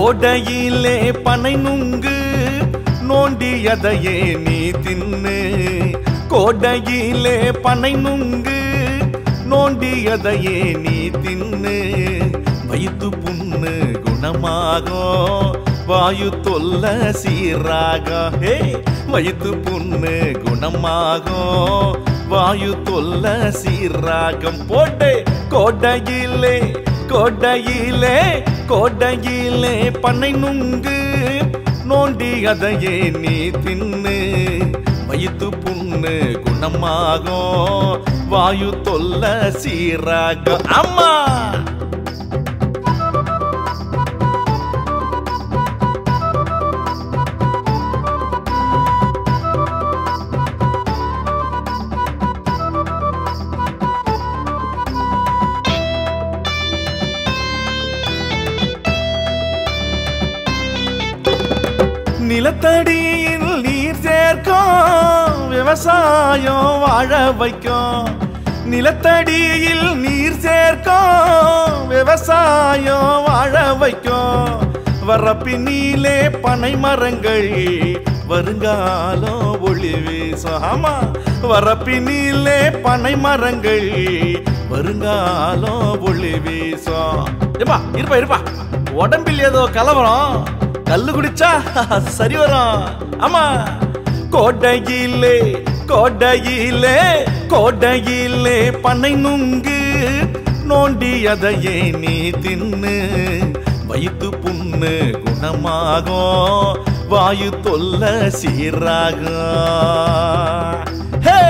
கோடையிலே பனை நுங்கு நோண்டியதையே நீ தின்னு கோடையிலே பனை நுங்கு நோண்டியதையே நீ தின்னு வயிற்று புண்ணு குணமாகும் வாயு தொல்ல சீராக ஹே வயிற்று புண்ணு குணமாகும் வாயு தொல்ல சீராகம் போட்டு கோடையிலே கோடையிலே கோடையிலே பண்ணை நுங்கு நோண்டி அதையே நீ தின்னு வயிற்று புண்ணு குணமாகும் வாயு தொல்ல சீராக அம்மா நிலத்தடியில் நீர் சேர்க்கும் விவசாயம் வாழ வைக்கும் நிலத்தடியில் நீர் சேர்க்கும் விவசாயம் வாழ வைக்கும் வரப்பினிலே பனை மரங்கள் வருங்காலம் ஒளி வீசும் ஆமா வரப்பினிலே பனை மரங்கள் வருங்காலம் ஒளி வீசும் ஏப்பா இருப்பா இருப்பா உடம்பில் ஏதோ கலவரம் கல்லு குடிச்சா சரி வரும் ஆமா கோடையிலே கோடையிலே கோடையிலே பண்ணை நுங்கு நோண்டி அதையே நீ தின்னு வயிற்று புண்ணு குணமாகும் வாயு தொல்ல சீராகும் ஹே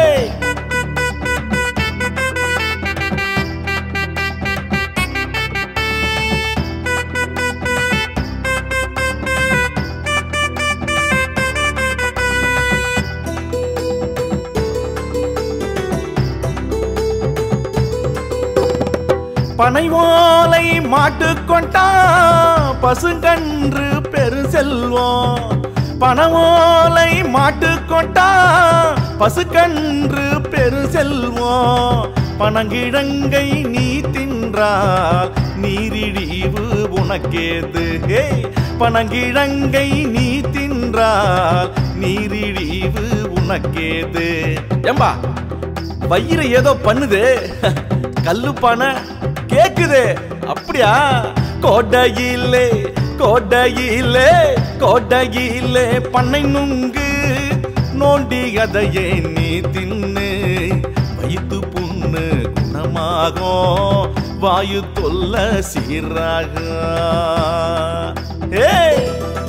பனை ஓலை மாட்டு கொண்டா பசுங்கன்று பெரு செல்வம் பனவோலை மாட்டு கொண்டா பசுக்கன்று பெரு செல்வம் பனங்கிழங்கை நீ தின்றால் நீரிழிவு உனக்கேது ஹே பனங்கிழங்கை நீ தின்றால் நீரிழிவு உனக்கேது ஏம்பா வயிறு ஏதோ பண்ணுது கல்லு பானை கேக்குது அப்படியா கோடையிலே கோடையிலே கோடையிலே பண்ணை நுங்கு நோண்டி அதையே நீ தின்னு வயிற்று புண்ணு குணமாகும் வாயு தொல்ல சீராக ஏய்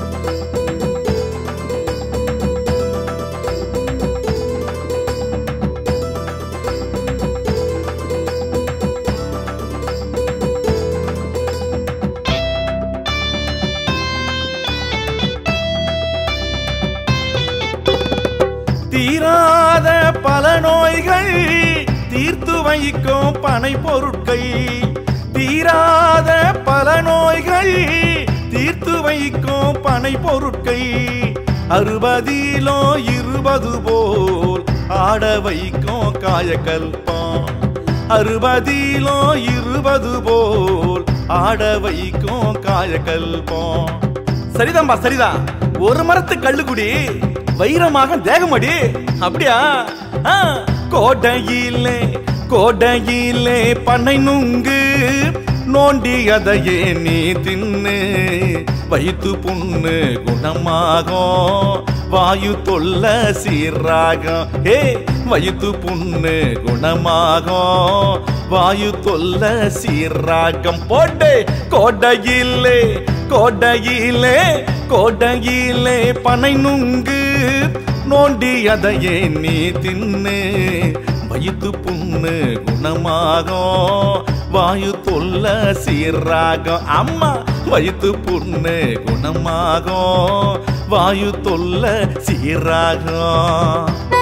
தீராத பல நோய்கள் தீர்த்து வைக்கும் பனை பொருட்கள் தீராத பல நோய்கள் தீர்த்து வைக்கும் பனை பொருட்கள் அறுபதிலோ இருபது போல் ஆட வைக்கும் காயக்கல்பம் அறுபதிலோ இருபது போல் ஆட வைக்கும் காயக்கல்பம் சரிதான்பா சரிதான் ஒரு மரத்து கள்ளுக்குடி வைரமாக தேகமடி அப்படியா ஆ, கோடையிலே கோடையிலே பண்ணை நுங்கு நோண்டி அதையே நீ தின்னு வயிற்று புண்ணு குணமாகும் வாயு தொல்ல சீராகும் ஏ வயிற்று புண்ணு குணமாகும் வாயு தொல்ல சீராகம் போட்டு கோடையிலே கோடையிலே கோடையிலே பனை நுங்கு நோண்டி அதையே நீ தின்னு வயிற்று புண்ணு குணமாகும் வாயு தொல்ல சீராகும் அம்மா வயிற்று புண்ணு குணமாகும் வாயு தொல்ல சீராகும்